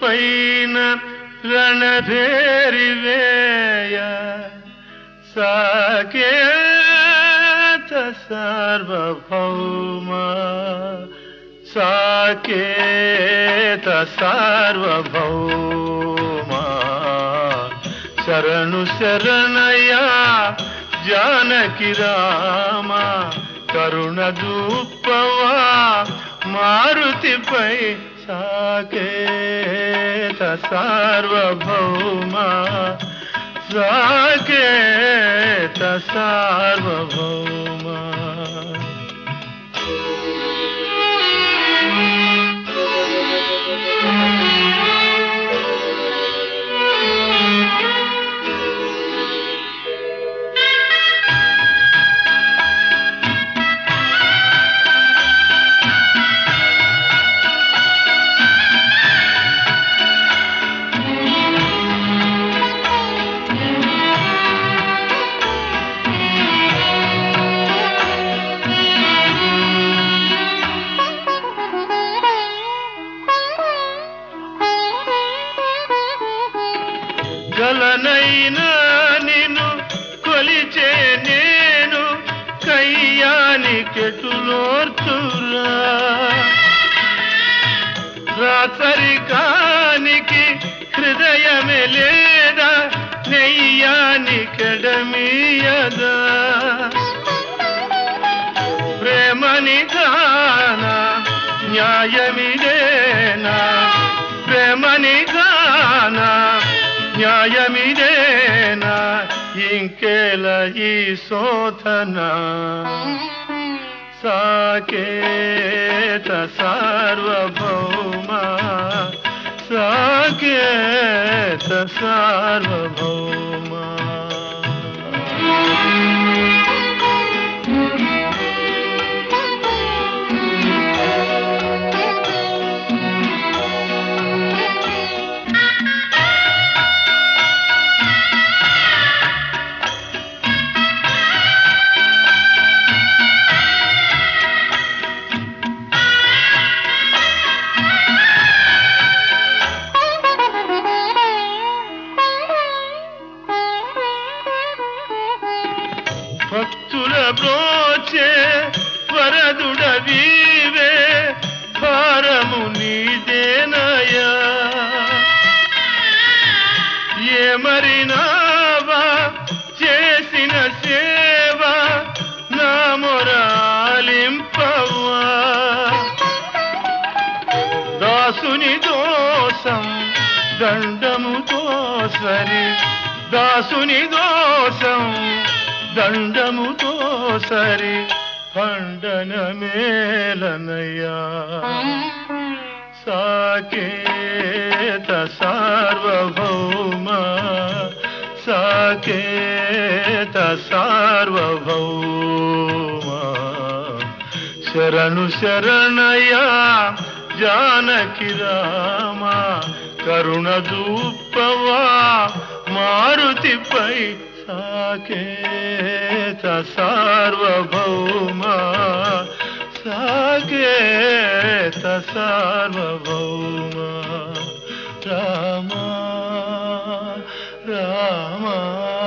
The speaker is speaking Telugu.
పైన రణధేరివేయ సాకేత సార్వభౌమ సాకేత సార్వభౌమ శరణు శరణయ జానకి రామ కరుణ దూపవా మారుతిపై సాకేత సార్వభౌమ సాకేత సార్వభౌమ గలనైనా నిన్ను కొలిచే నేను కయ్యాని కెటులోర్చురా రాచరికానికి హృదయమే లేదా నెయ్యాని కెడమీయదా ప్రేమని గానా న్యాయమిదేనా ప్రేమని గానా న్యాయమిదేనా ఇంకేల ఈ శోధన సాకేత సార్వభౌమ సాకేత సార్వభౌమ భక్తుల బ్రోచే వరదుడ వీవే భారము నీదేనయా ఏమరినావా చేసిన సేవ నా మొరాలింపవా దాసుని దోషం దండముతో సరి దాసుని దోషం దండముతో సరి ఖండన మేలనయ్యా సాకేత సార్వభౌమ సాకేత సార్వభౌమ శరణు శరణయా జానకి రామ కరుణ దూపవా మారుతిపై సాకేత సార్వభౌమ సాకేత సార్వభౌమ రామ రామ